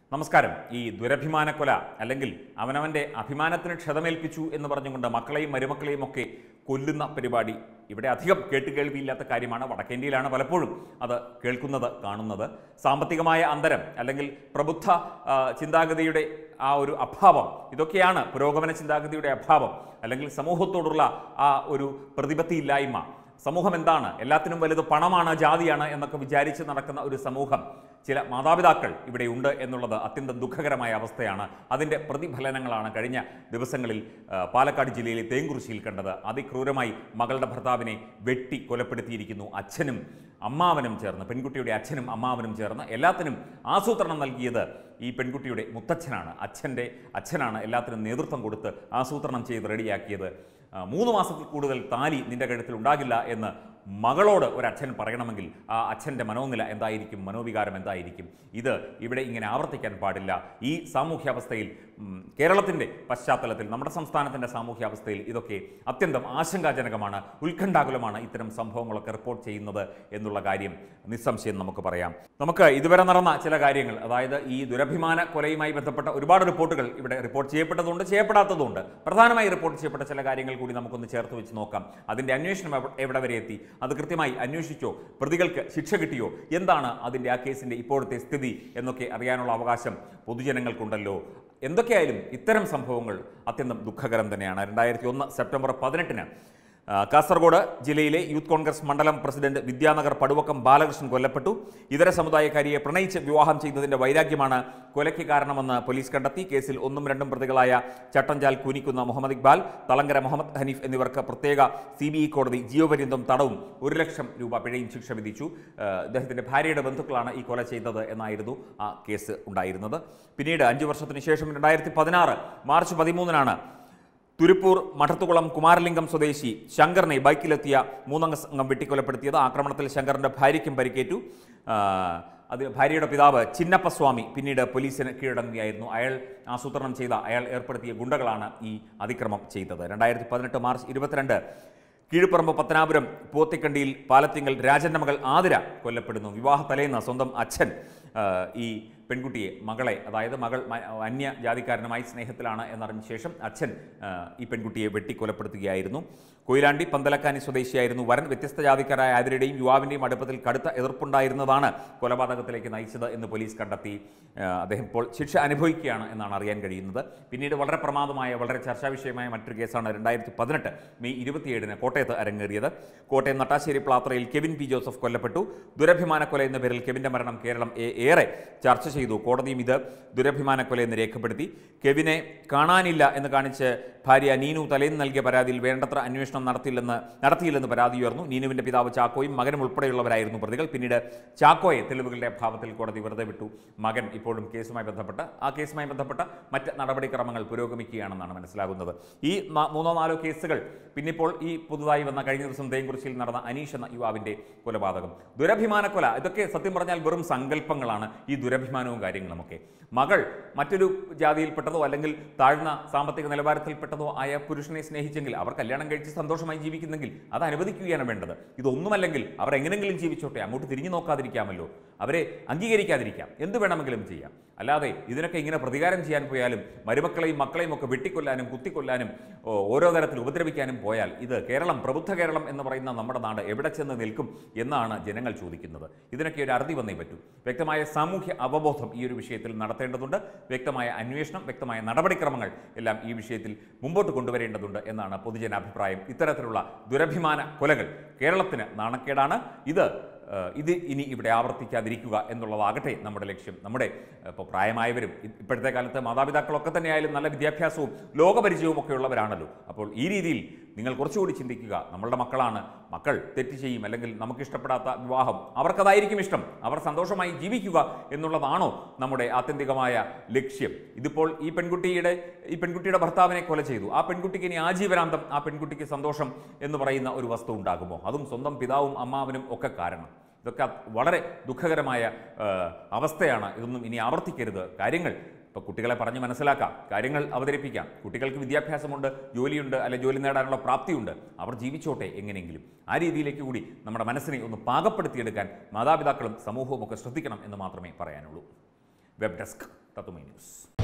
നമസ്കാരം ഈ ദുരഭിമാന കൊല അല്ലെങ്കിൽ അവനവൻ്റെ അഭിമാനത്തിന് ക്ഷതമേൽപ്പിച്ചു എന്ന് പറഞ്ഞുകൊണ്ട് മക്കളെയും മരുമക്കളെയും ഒക്കെ കൊല്ലുന്ന പരിപാടി ഇവിടെ അധികം കേട്ടുകേൾവിയില്ലാത്ത കാര്യമാണ് വടക്കേന്ത്യയിലാണ് പലപ്പോഴും അത് കേൾക്കുന്നത് കാണുന്നത് സാമ്പത്തികമായ അന്തരം അല്ലെങ്കിൽ പ്രബുദ്ധ ആ, ചിന്താഗതിയുടെ ആ ഒരു അഭാവം ഇതൊക്കെയാണ് പുരോഗമന ചിന്താഗതിയുടെ അഭാവം അല്ലെങ്കിൽ സമൂഹത്തോടുള്ള ആ ഒരു പ്രതിപത്തിയില്ലായ്മ സമൂഹം എന്താണ് എല്ലാത്തിനും വലുത് പണമാണ് ജാതിയാണ് എന്നൊക്കെ വിചാരിച്ച് നടക്കുന്ന ഒരു സമൂഹം ചില മാതാപിതാക്കൾ ഇവിടെയുണ്ട് എന്നുള്ളത് അത്യന്തം ദുഃഖകരമായ അവസ്ഥയാണ് അതിൻ്റെ പ്രതിഫലനങ്ങളാണ് കഴിഞ്ഞ ദിവസങ്ങളിൽ ആ, പാലക്കാട് ജില്ലയിലെ തേങ്കുറിശ്ശിയിൽ കണ്ടത് അതിക്രൂരമായി മകളുടെ ഭർത്താവിനെ വെട്ടി കൊലപ്പെടുത്തിയിരിക്കുന്നു അച്ഛനും അമ്മാവനും ചേർന്ന് പെൺകുട്ടിയുടെ അച്ഛനും അമ്മാവനും ചേർന്ന് എല്ലാത്തിനും ആസൂത്രണം നൽകിയത് ഈ പെൺകുട്ടിയുടെ മുത്തച്ഛനാണ് അച്ഛൻ്റെ അച്ഛനാണ് എല്ലാത്തിനും നേതൃത്വം കൊടുത്ത് ആസൂത്രണം ചെയ്ത് റെഡിയാക്കിയത് ആ, മൂന്ന് മാസത്തിൽ കൂടുതൽ താലി നിന്റെ കഴുത്തിൽ ഉണ്ടാകില്ല എന്ന് മകളോട് ഒരച്ഛൻ പറയണമെങ്കിൽ ആ അച്ഛൻ്റെ മനോനില എന്തായിരിക്കും മനോവികാരം എന്തായിരിക്കും ഇത് ഇവിടെ ഇങ്ങനെ ആവർത്തിക്കാൻ പാടില്ല ഈ സാമൂഹ്യാവസ്ഥയിൽ ഉം, കേരളത്തിൻ്റെ പശ്ചാത്തലത്തിൽ നമ്മുടെ സംസ്ഥാനത്തിൻ്റെ സാമൂഹ്യാവസ്ഥയിൽ ഇതൊക്കെ അത്യന്തം ആശങ്കാജനകമാണ് ഉത്കണ്ഠാകുലമാണ് ഇത്തരം സംഭവങ്ങളൊക്കെ റിപ്പോർട്ട് ചെയ്യുന്നത് എന്നുള്ള കാര്യം നിസ്സംശയം നമുക്ക് പറയാം നമുക്ക് ഇതുവരെ നടന്ന ചില കാര്യങ്ങൾ അതായത് ഈ ദുരഭിമാന കൊലയുമായി ബന്ധപ്പെട്ട ഒരുപാട് റിപ്പോർട്ടുകൾ ഇവിടെ റിപ്പോർട്ട് ചെയ്യപ്പെട്ടതുണ്ട് ചെയ്യപ്പെടാത്തതുണ്ട് പ്രധാനമായി റിപ്പോർട്ട് ചെയ്യപ്പെട്ട ചില കാര്യങ്ങൾ കൂടി നമുക്കൊന്ന് ചേർത്ത് വെച്ച് നോക്കാം അതിൻ്റെ അന്വേഷണം എവ- എവിടെ വരെ എത്തി അത് കൃത്യമായി അന്വേഷിച്ചോ പ്രതികൾക്ക് ശിക്ഷ കിട്ടിയോ എന്താണ് അതിൻ്റെ ആ കേസിൻ്റെ ഇപ്പോഴത്തെ സ്ഥിതി എന്നൊക്കെ അറിയാനുള്ള അവകാശം പൊതുജനങ്ങൾക്കുണ്ടല്ലോ എന്തൊക്കെയായാലും ഇത്തരം സംഭവങ്ങൾ അത്യന്തം ദുഃഖകരം തന്നെയാണ് രണ്ടായിരത്തി ഒന്ന് സെപ്റ്റംബർ പതിനെട്ടിന് ആ, കാസർഗോഡ് ജില്ലയിലെ യൂത്ത് കോൺഗ്രസ് മണ്ഡലം പ്രസിഡന്റ് വിദ്യാനഗർ പടുവക്കം ബാലകൃഷ്ണൻ കൊല്ലപ്പെട്ടു ഇതര സമുദായക്കാരിയെ പ്രണയിച്ച് വിവാഹം ചെയ്തതിന്റെ വൈരാഗ്യമാണ് കൊലയ്ക്ക് കാരണമെന്ന് പോലീസ് കണ്ടെത്തി കേസിൽ ഒന്നും രണ്ടും പ്രതികളായ ചട്ടഞ്ചാൽ കൂനിക്കുന്ന മുഹമ്മദ് ഇക്ബാൽ തളങ്കര മുഹമ്മദ് ഹനീഫ് എന്നിവർക്ക് പ്രത്യേക സി ബി ഐ കോടതി ജീവപര്യന്തം തടവും ഒരു ലക്ഷം രൂപ പിഴയും ശിക്ഷ വിധിച്ചു ആ, ഇദ്ദേഹത്തിന്റെ ഭാര്യയുടെ ബന്ധുക്കളാണ് ഈ കൊല ചെയ്തത് എന്നായിരുന്നു ആ കേസ് ഉണ്ടായിരുന്നത് പിന്നീട് അഞ്ചു വർഷത്തിന് ശേഷം രണ്ടായിരത്തി പതിനാറ് മാർച്ച് പതിമൂന്നിനാണ് തുരുപ്പൂർ മഠത്തുകുളം കുമാരലിംഗം സ്വദേശി ശങ്കറിനെ ബൈക്കിലെത്തിയ മൂന്നംഗ സംഘം വെട്ടിക്കൊലപ്പെടുത്തിയത് ആക്രമണത്തിൽ ശങ്കറിന്റെ ഭാര്യയ്ക്കും പരിക്കേറ്റു ആ, അത് ഭാര്യയുടെ പിതാവ് ചിന്നപ്പസ്വാമി പിന്നീട് പോലീസിന് കീഴടങ്ങുകയായിരുന്നു അയാൾ ആസൂത്രണം ചെയ്ത അയാൾ ഏർപ്പെടുത്തിയ ഗുണ്ടകളാണ് ഈ അതിക്രമം ചെയ്തത് രണ്ടായിരത്തി പതിനെട്ട് മാർച്ച് ഇരുപത്തിരണ്ട് കീഴ്പ്പറമ്പ് പത്തനാപുരം പോത്തിക്കണ്ടിയിൽ പാലത്തിങ്കൽ രാജന്റെ മകൾ ആതിര കൊല്ലപ്പെടുന്നു വിവാഹ തലേന്ന് സ്വന്തം അച്ഛൻ ആ, ഈ പെൺകുട്ടിയെ മകളെ അതായത് മകൾ മ- അന്യ ജാതിക്കാരനുമായി സ്നേഹത്തിലാണ് എന്നറിഞ്ഞ ശേഷം അച്ഛൻ ആ, ഈ പെൺകുട്ടിയെ വെട്ടിക്കൊലപ്പെടുത്തുകയായിരുന്നു കൊയിലാണ്ടി പന്തലക്കാനി സ്വദേശിയായിരുന്നു വരൻ വ്യത്യസ്ത ജാതിക്കാരായ ആതിരയുടെയും യുവാവിൻ്റെയും അടുപ്പത്തിൽ കടുത്ത എതിർപ്പുണ്ടായിരുന്നതാണ് കൊലപാതകത്തിലേക്ക് നയിച്ചത് എന്ന് പോലീസ് കണ്ടെത്തി ആ, അദ്ദേഹം ഇപ്പോൾ ശിക്ഷ അനുഭവിക്കുകയാണ് എന്നാണ് അറിയാൻ കഴിയുന്നത് പിന്നീട് വളരെ പ്രമാദമായ വളരെ ചർച്ചാ വിഷയമായ മറ്റൊരു കേസാണ് രണ്ടായിരത്തി പതിനെട്ട് മെയ് ഇരുപത്തിയേഴിന് കോട്ടയത്ത് അരങ്ങേറിയത് കോട്ടയം നട്ടാശ്ശേരി പ്ലാത്രയിൽ കെവിൻ പി ജോസഫ് കൊല്ലപ്പെട്ടു ദുരഭിമാന കൊല എന്ന പേരിൽ കെവിന്റെ മരണം കേരളം ഏ- ഏറെ ചർച്ച ചെയ്തു കോടതിയും ഇത് ദുരഭിമാന കൊല എന്ന് രേഖപ്പെടുത്തി കെവിനെ കാണാനില്ല എന്ന് കാണിച്ച് ഭാര്യ നീനു തലേന്ന് നൽകിയ പരാതിയിൽ വേണ്ടത്ര അന്വേഷണം നടത്തിയില്ലെന്ന് നടത്തിയില്ലെന്ന് പരാതി ഉയർന്നു നീനുവിന്റെ പിതാവ് ചാക്കോയും മകനും ഉൾപ്പെടെയുള്ളവരായിരുന്നു പ്രതികൾ പിന്നീട് ചാക്കോയെ തെളിവുകളുടെ അഭാവത്തിൽ കോടതി വെറുതെ വിട്ടു മകൻ ഇപ്പോഴും കേസുമായി ബന്ധപ്പെട്ട ആ കേസുമായി ബന്ധപ്പെട്ട മറ്റ് നടപടിക്രമങ്ങൾ പുരോഗമിക്കുകയാണെന്നാണ് മനസ്സിലാകുന്നത് ഈ ന- മൂന്നോ നാലോ കേസുകൾ പിന്നിപ്പോൾ ഈ പുതുതായി വന്ന കഴിഞ്ഞ ദിവസം തേങ്കുറിശ്ശിയിൽ നടന്ന അനീഷ് എന്ന യുവാവിന്റെ കൊലപാതകം ദുരഭിമാന കൊല ഇതൊക്കെ സത്യം പറഞ്ഞാൽ വെറും സങ്കല്പങ്ങളാണ് ഈ ദുരഭിമാനവും കാര്യങ്ങളുമൊക്കെ മകൾ മറ്റൊരു ജാതിയിൽപ്പെട്ടതോ അല്ലെങ്കിൽ താഴ്ന്ന സാമ്പത്തിക നിലവാരത്തിൽപ്പെട്ടതോ ആയ പുരുഷനെ സ്നേഹിച്ചെങ്കിൽ അവർ കല്യാണം കഴിച്ച് സന്തോഷമായി ജീവിക്കുന്നെങ്കിൽ അത് അനുവദിക്കുകയാണ് വേണ്ടത് ഇതൊന്നുമല്ലെങ്കിൽ അവർ എങ്ങനെങ്കിലും ജീവിച്ചോട്ടെ അങ്ങോട്ട് തിരിഞ്ഞു നോക്കാതിരിക്കാമല്ലോ അവരെ അംഗീകരിക്കാതിരിക്കാം എന്ത് വേണമെങ്കിലും ചെയ്യാം അല്ലാതെ ഇതിനൊക്കെ ഇങ്ങനെ പ്രതികാരം ചെയ്യാൻ പോയാലും മരുമക്കളെയും മക്കളെയും ഒക്കെ വെട്ടിക്കൊല്ലാനും കുത്തിക്കൊല്ലാനും ഓ, ഓരോ തരത്തിൽ ഉപദ്രവിക്കാനും പോയാൽ ഇത് കേരളം പ്രബുദ്ധ കേരളം എന്ന് പറയുന്ന നമ്മുടെ നാട് എവിടെ ചെന്ന് നിൽക്കും എന്നാണ് ജനങ്ങൾ ചോദിക്കുന്നത് ഇതിനൊക്കെ ഒരു അറുതി വന്നേ പറ്റൂ വ്യക്തമായ സാമൂഹ്യ അവബോധം ഈ ഒരു വിഷയത്തിൽ നടത്തേണ്ടതുണ്ട് വ്യക്തമായ അന്വേഷണം വ്യക്തമായ നടപടിക്രമങ്ങൾ എല്ലാം ഈ വിഷയത്തിൽ മുമ്പോട്ട് കൊണ്ടുവരേണ്ടതുണ്ട് എന്നാണ് പൊതുജനാഭിപ്രായം ഇത്തരത്തിലുള്ള ദുരഭിമാന കൊലകൾ കേരളത്തിന് നാണക്കേടാണ് ഇത് ഏഹ് ഇത് ഇനി ഇവിടെ ആവർത്തിക്കാതിരിക്കുക എന്നുള്ളതാകട്ടെ നമ്മുടെ ലക്ഷ്യം നമ്മുടെ ഇപ്പോൾ പ്രായമായവരും ഇ- ഇപ്പോഴത്തെ കാലത്ത് മാതാപിതാക്കളൊക്കെ തന്നെയായാലും നല്ല വിദ്യാഭ്യാസവും ലോകപരിചയവും ഒക്കെ ഉള്ളവരാണല്ലോ അപ്പോൾ ഈ രീതിയിൽ നിങ്ങൾ കുറച്ചുകൂടി ചിന്തിക്കുക നമ്മളുടെ മക്കളാണ് മക്കൾ തെറ്റ് ചെയ്യും അല്ലെങ്കിൽ നമുക്ക് ഇഷ്ടപ്പെടാത്ത വിവാഹം അവർക്കതായിരിക്കും ഇഷ്ടം അവർ സന്തോഷമായി ജീവിക്കുക എന്നുള്ളതാണോ നമ്മുടെ ആത്യന്തികമായ ലക്ഷ്യം ഇതിപ്പോൾ ഈ പെൺകുട്ടിയുടെ ഈ പെൺകുട്ടിയുടെ ഭർത്താവിനെ കൊല ചെയ്തു ആ പെൺകുട്ടിക്ക് ഇനി ആജീവനാന്തം ആ പെൺകുട്ടിക്ക് സന്തോഷം എന്ന് പറയുന്ന ഒരു വസ്തു ഉണ്ടാകുമോ അതും സ്വന്തം പിതാവും അമ്മാവനും ഒക്കെ കാരണം ഇതൊക്കെ വളരെ ദുഃഖകരമായ ആ, അവസ്ഥയാണ് ഇതൊന്നും ഇനി ആവർത്തിക്കരുത് കാര്യങ്ങൾ ഇപ്പോൾ കുട്ടികളെ പറഞ്ഞ് മനസ്സിലാക്കാം കാര്യങ്ങൾ അവതരിപ്പിക്കാം കുട്ടികൾക്ക് വിദ്യാഭ്യാസമുണ്ട് ജോലിയുണ്ട് അല്ലെ ജോലി നേടാനുള്ള പ്രാപ്തിയുണ്ട് അവർ ജീവിച്ചോട്ടെ എങ്ങനെയെങ്കിലും ആ രീതിയിലേക്ക് കൂടി നമ്മുടെ മനസ്സിനെ ഒന്ന് പാകപ്പെടുത്തിയെടുക്കാൻ മാതാപിതാക്കളും സമൂഹവും ഒക്കെ ശ്രദ്ധിക്കണം എന്ന് മാത്രമേ പറയാനുള്ളൂ വെബ് ഡെസ്ക് തത്തുമൈ ന്യൂസ്